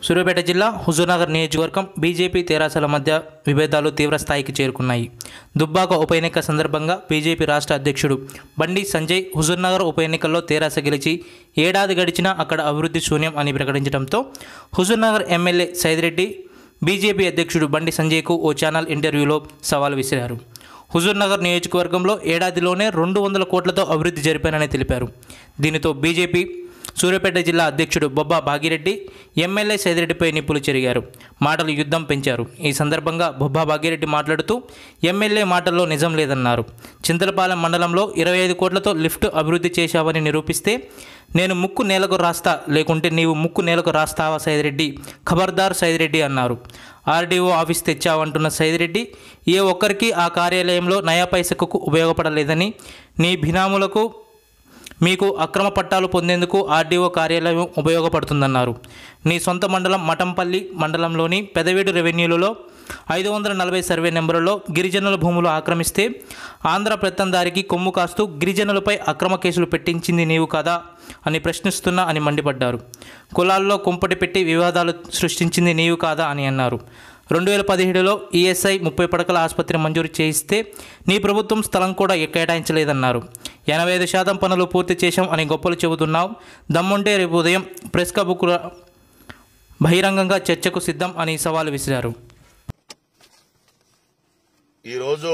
సూర్యాపేట జిల్లా హుజూర్నగర్ నియోజకవర్గం బీజేపీ తెరాసల మధ్య విభేదాలు తీవ్ర స్థాయికి చేరుకున్నాయి దుబ్బాక ఉప ఎన్నిక సందర్భంగా బీజేపీ రాష్ట్ర అధ్యక్షుడు బండి సంజయ్ హుజూర్నగర్ ఉప ఎన్నికల్లో తెరాస గెలిచి ఏడాది గడిచినా అక్కడ అభివృద్ధి శూన్యం అని ప్రకటించడంతో హుజూర్నగర్ ఎమ్మెల్యే సైదిరెడ్డి బీజేపీ అధ్యక్షుడు బండి సంజయ్కు ఓ ఛానల్ ఇంటర్వ్యూలో సవాల్ విసిరారు హుజూర్నగర్ నియోజకవర్గంలో ఏడాదిలోనే రెండు వందల కోట్లతో అభివృద్ధి జరిపానని తెలిపారు దీనితో బీజేపీ సూర్యాపేట జిల్లా అధ్యక్షుడు బొబ్బా భాగిరెడ్డి ఎమ్మెల్యే సైదిరెడ్డిపై నిప్పులు చెరిగారు మాటలు యుద్ధం పెంచారు ఈ సందర్భంగా బొబ్బా భాగిరెడ్డి మాట్లాడుతూ ఎమ్మెల్యే మాటల్లో నిజం లేదన్నారు చింతలపాలెం మండలంలో ఇరవై ఐదు కోట్లతో లిఫ్ట్ అభివృద్ధి చేశావని నిరూపిస్తే నేను ముక్కు నేలకు రాస్తా లేకుంటే నీవు ముక్కు నేలకు రాస్తావా సైదిరెడ్డి ఖబర్దార్ సైదిరెడ్డి అన్నారు ఆర్డీఓ ఆఫీస్ తెచ్చావంటున్న సైదిరెడ్డి ఏ ఒక్కరికి ఆ కార్యాలయంలో నయా పైసకు ఉపయోగపడలేదని నీ బినాములకు మీకు అక్రమ పట్టాలు పొందేందుకు ఆర్డీఓ కార్యాలయం ఉపయోగపడుతుందన్నారు నీ సొంత మండలం మఠంపల్లి మండలంలోని పెదవేడు రెవెన్యూలలో ఐదు వందల నలభై సర్వే నెంబరులో గిరిజనుల భూములు ఆక్రమిస్తే ఆంధ్ర పెత్తందారికి కొమ్ము కాస్తూ గిరిజనులపై అక్రమ కేసులు పెట్టించింది నీవు కదా అని ప్రశ్నిస్తున్నా అని మండిపడ్డారు కులాల్లో కుంపటి పెట్టి వివాదాలు సృష్టించింది నీవు కాదా అని అన్నారు రెండు వేల పదిహేడులో ఈఎస్ఐ ముప్పై పడకల ఆసుపత్రి మంజూరు చేయిస్తే నీ ప్రభుత్వం స్థలం కూడా కేటాయించలేదన్నారు ఎనభై ఐదు శాతం పనులు పూర్తి చేశాం అని గొప్పలు చెబుతున్నావు దమ్ముంటే రేపు ఉదయం ప్రెస్ క్లబ్కు రా- బహిరంగంగా చర్చకు సిద్ధం అని సవాలు విసిరారు ఈరోజు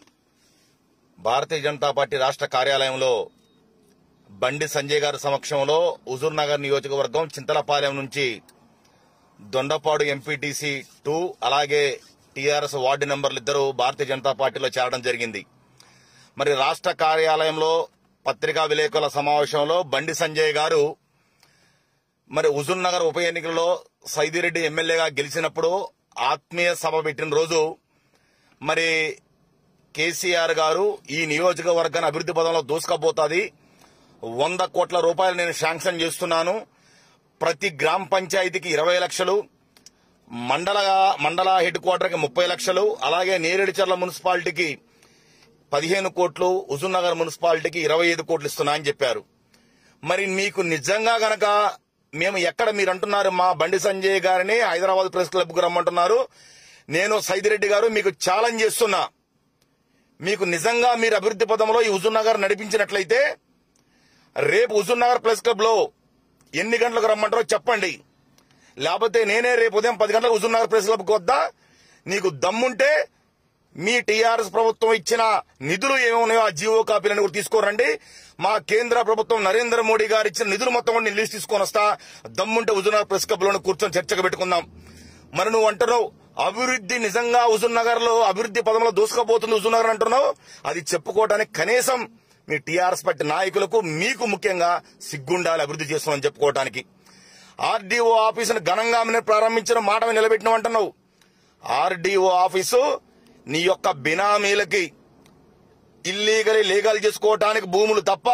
భారతీయ జనతా పార్టీ రాష్ట్ర కార్యాలయంలో బండి సంజయ్ గారి సమక్షంలో హుజూర్ నగర్ నియోజకవర్గం చింతలపాలెం నుంచి దొండపాడు ఎంపీటీసీ టూ అలాగే టీఆర్ఎస్ వార్డు నెంబర్లు ఇద్దరు భారతీయ జనతా పార్టీలో చేరడం జరిగింది మరి రాష్ట్ర కార్యాలయంలో పత్రికా విలేకరుల సమావేశంలో బండి సంజయ్ గారు మరి హుజూర్ నగర్ ఉప ఎన్నికల్లో సైదిరెడ్డి ఎమ్మెల్యేగా గెలిచినప్పుడు ఆత్మీయ సభ పెట్టిన రోజు మరి కేసీఆర్ గారు ఈ నియోజకవర్గాన్ని అభివృద్ధి పదంలో దూసుకపోతుంది వంద కోట్ల రూపాయలు నేను శాంక్షన్ చేస్తున్నాను ప్రతి గ్రామ పంచాయతీకి ఇరవై లక్షలు మండల మండల హెడ్ క్వార్టర్కి ముప్పై లక్షలు అలాగే నేరేడుచర్ల మున్సిపాలిటీకి పదిహేను కోట్లు హుజూర్నగర్ మున్సిపాలిటీకి ఇరవై ఐదు కోట్లు ఇస్తున్నా అని చెప్పారు మరి మీకు నిజంగా గనక మేము ఎక్కడ మీరు అంటున్నారు మా బండి సంజయ్ గారిని హైదరాబాద్ ప్రెస్ క్లబ్ కు రమ్మంటున్నారు నేను సైదిరెడ్డి గారు మీకు ఛాలెంజ్ చేస్తున్నా మీకు నిజంగా మీరు అభివృద్ధి పదంలో ఈ హుజూర్నగర్ నడిపించినట్లయితే రేపు హుజూర్నగర్ ప్రెస్ క్లబ్ లో ఎన్ని గంటలకు రమ్మంటారో చెప్పండి లేకపోతే నేనే రేపు ఉదయం పది గంటలకు హుజూర్నగర్ ప్రెస్ క్లబ్కి వద్దా నీకు దమ్ముంటే మీ టీఆర్ఎస్ ప్రభుత్వం ఇచ్చిన నిధులు ఏమి ఉన్నాయో ఆ జీవో కాపీలను కూడా తీసుకోరండి మా కేంద్ర ప్రభుత్వం నరేంద్ర మోడీ గారు ఇచ్చిన నిధులు మొత్తం కూడా నేను లిస్ట్ తీసుకొని వస్తా దమ్ముంటే హుజూర్నగర్ ప్రెస్ క్లబ్ లో కూర్చొని చర్చకు పెట్టుకుందాం మరి నువ్వు అంటున్నావు అభివృద్ధి నిజంగా హుజూర్నగర్ లో అభివృద్ధి పదంలో దూసుకుపోతుంది హుజూర్నగర్ అంటున్నావు అది చెప్పుకోవడానికి కనీసం మీ టీఆర్ఎస్ పార్టీ నాయకులకు మీకు ముఖ్యంగా సిగ్గుండాలి అభివృద్ధి చేస్తున్నామని చెప్పుకోవడానికి ఆర్డీఓ ఆఫీసును ఘనంగా మేము ప్రారంభించిన మాట మీద నిలబెట్టినాం అంటున్నావు ఆర్డీఓ ఆఫీసు నీ యొక్క బినామీలకి ఇల్లీగలీ లీగల్ చేసుకోవటానికి భూములు తప్ప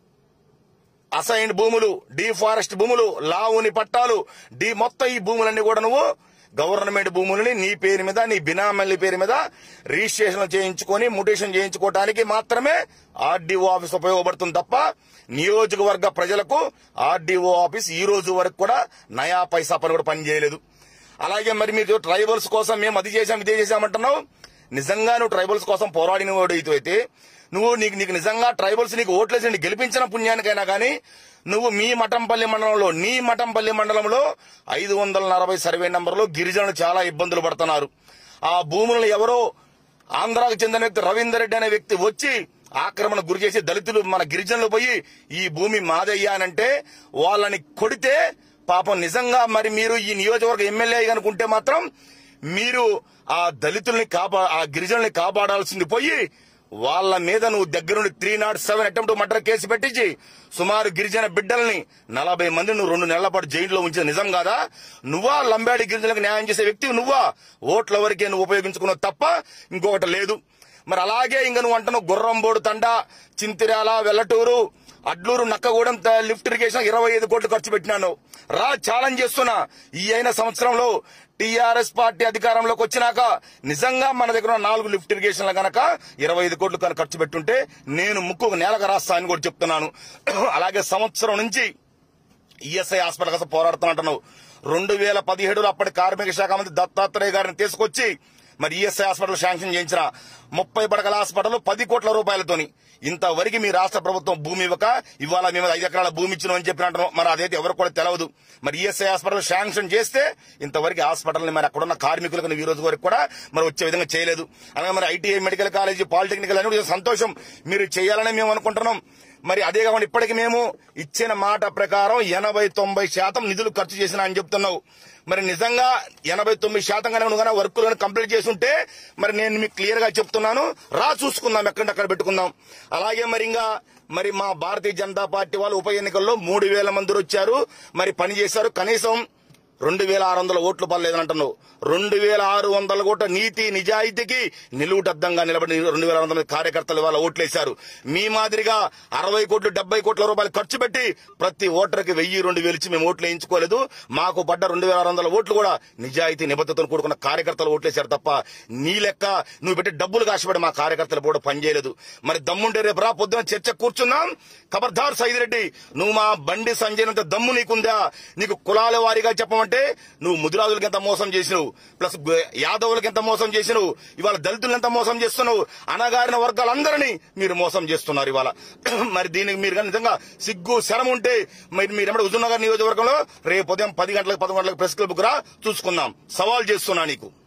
అసైన్డ్ భూములు డిఫారెస్ట్ భూములు లావుని పట్టాలు డి మొత్తం ఈ భూములన్నీ కూడా నువ్వు గవర్నమెంట్ భూములని నీ పేరు మీద నీ బినామల్లి పేరు మీద రిజిస్ట్రేషన్ చేయించుకొని ముటేషన్ చేయించుకోవటానికి మాత్రమే ఆర్డీఓ ఆఫీస్ ఉపయోగపడుతుంది తప్ప నియోజకవర్గ ప్రజలకు ఆర్డీఓ ఆఫీస్ ఈ రోజు వరకు కూడా నయా పైసా పని కూడా పనిచేయలేదు అలాగే మరి మీరు ట్రైబల్స్ కోసం మేము అది చేశాం ఇదే చేశామంటున్నావు నిజంగా నువ్వు ట్రైబల్స్ కోసం పోరాడిన వాడు అయితే నువ్వు నీకు నీకు నిజంగా ట్రైబల్స్ నీకు ఓట్లేసి నీకు గెలిపించిన పుణ్యానికైనా కానీ నువ్వు మీ మఠంపల్లి మండలంలో నీ మఠంపల్లి మండలంలో ఐదు వందల నలభై సర్వే నంబర్లో గిరిజనులు చాలా ఇబ్బందులు పడుతున్నారు ఆ భూములను ఎవరో ఆంధ్రాకు చెందిన వ్యక్తి రవీందర్ రెడ్డి అనే వ్యక్తి వచ్చి ఆక్రమణ గురి చేసి దళితులు మన గిరిజనులు పోయి ఈ భూమి మాదయ్యా అనంటే వాళ్ళని కొడితే పాపం నిజంగా మరి మీరు ఈ నియోజకవర్గ ఎమ్మెల్యే అనుకుంటే మాత్రం మీరు ఆ దళితుల్ని కాపా ఆ గిరిజనుల్ని కాపాడాల్సింది పోయి వాళ్ళ మీద నువ్వు దగ్గరుండి three not seven attempt murder case పెట్టించి సుమారు గిరిజన బిడ్డల్ని నలభై మంది నువ్వు రెండు నెలల పాటు జైల్లో ఉంచిన నిజం కాదా నువ్వా లంబాడి గిరిజనులకు న్యాయం చేసే వ్యక్తి నువ్వా ఓట్ల వరకే నువ్వు ఉపయోగించుకున్నావు తప్ప ఇంకొకటి లేదు మరి అలాగే ఇంక నువ్వు అంటున్నావు గుర్రంబోడు తండ చింతిరాల వెల్లటూరు అడ్లూరు నక్కగూడెం త- లిఫ్ట్ ఇరిగేషన్ ఇరవై ఐదు కోట్లు ఖర్చు పెట్టినాను రా ఛాలెంజ్ చేస్తున్నా ఈ అయిన సంవత్సరంలో టీఆర్ఎస్ పార్టీ అధికారంలోకి వచ్చినాక నిజంగా మన దగ్గర ఉన్న నాలుగు లిఫ్ట్ ఇరిగేషన్లు గనక ఇరవై ఐదు కోట్లు కనుక ఖర్చు పెట్టుంటే నేను ముక్కు నేలకు రాస్తా అని కూడా చెప్తున్నాను అలాగే సంవత్సరం నుంచి ఈఎస్ఐ హాస్పిటల్ కోసం పోరాడుతున్నట్టున్నావు రెండు వేల పదిహేడులో అప్పటి కార్మిక శాఖ మంత్రి దత్తాత్రేయ గారిని తీసుకొచ్చి మరి ఈఎస్ఐ హాస్పిటల్ శాంక్షన్ చేయించిన ముప్పై పడకల హాస్పిటల్ పది కోట్ల రూపాయలతోని ఇంతవరకు మీ రాష్ట్ర ప్రభుత్వం భూమి ఇవ్వక ఇవాళ మేము ఐదు ఎకరాల భూమి ఇచ్చినాం అని చెప్పినట్టు మరి అదైతే ఎవరు కూడా తెలియదు మరి ఈఎస్ఐ హాస్పిటల్ శాంక్షన్ చేస్తే ఇంతవరకు హాస్పిటల్ మరి అక్కడ ఉన్న కార్మికులకు ఈ రోజు వరకు కూడా మరి వచ్చే విధంగా చేయలేదు అలాగే మరి ఐటీఐ మెడికల్ కాలేజీ పాలిటెక్నికల్ అని కూడా సంతోషం మీరు చేయాలని మేము అనుకుంటున్నాం మరి అదే కాకుండా ఇప్పటికి మేము ఇచ్చిన మాట ప్రకారం ఎనభై తొంభై శాతం నిధులు ఖర్చు చేసిన అని చెప్తున్నావు మరి నిజంగా ఎనభై తొమ్మిది శాతం కనుక నువ్వు కనుక వర్కులు కనుక కంప్లీట్ చేసి ఉంటే మరి నేను మీకు క్లియర్ గా చెప్తున్నాను రా చూసుకుందాం ఎక్కడంటే అక్కడ పెట్టుకుందాం అలాగే మరి ఇంకా మరి మా భారతీయ జనతా పార్టీ వాళ్ళు ఉప ఎన్నికల్లో మూడు వేల మంది వచ్చారు మరి పని చేశారు కనీసం రెండు వేల ఆరు వందల ఓట్లు పర్లేదని అంటున్నావు రెండు వేల ఆరు వందల కోట్ల నీతి నిజాయితీకి నిలువుటద్దంగా నిలబడి రెండు వేల ఆరు వందల మంది కార్యకర్తలు వాళ్ళ ఓట్లేశారు మీ మాదిరిగా అరవై కోట్లు డెబ్బై కోట్ల రూపాయలు ఖర్చు పెట్టి ప్రతి ఓటర్కి వెయ్యి రెండు వేలు ఇచ్చి మేము ఓట్లు వేయించుకోలేదు మాకు పడ్డ రెండు వేల ఆరు వందల ఓట్లు కూడా నిజాయితీ నిబద్ధతను కూడుకున్న కార్యకర్తలు ఓట్లేశారు తప్ప నీ లెక్క నువ్వు పెట్టి డబ్బులు కాసిపడి మా కార్యకర్తలు కూడా పనిచేయలేదు మరి దమ్ముంటే రేపు రా పొద్దున చర్చ కూర్చున్నాం ఖబర్దార్ సైదిరెడ్డి నువ్వు మా బండి సంజయ్ అంత దమ్ము నీకుందా నీకు కులాల వారీగా చెప్పమంటే నువ్వు ముదిరాజులకి ఎంత మోసం చేసినావు ప్లస్ యాదవులకి ఎంత మోసం చేసినావు ఇవాళ దళితులను ఎంత మోసం చేస్తున్నావు అనగారిన వర్గాలందరినీ మీరు మోసం చేస్తున్నారు ఇవాళ మరి దీనికి మీరు కానీ నిజంగా సిగ్గు శరం ఉంటే మరి మీరు హుజూర్ నగర్ నియోజకవర్గంలో రేపు ఉదయం పది గంటలకు పదకొండు గంటలకు ప్రెస్ క్లబ్ రా చూసుకుందాం సవాల్ చేస్తున్నా నీకు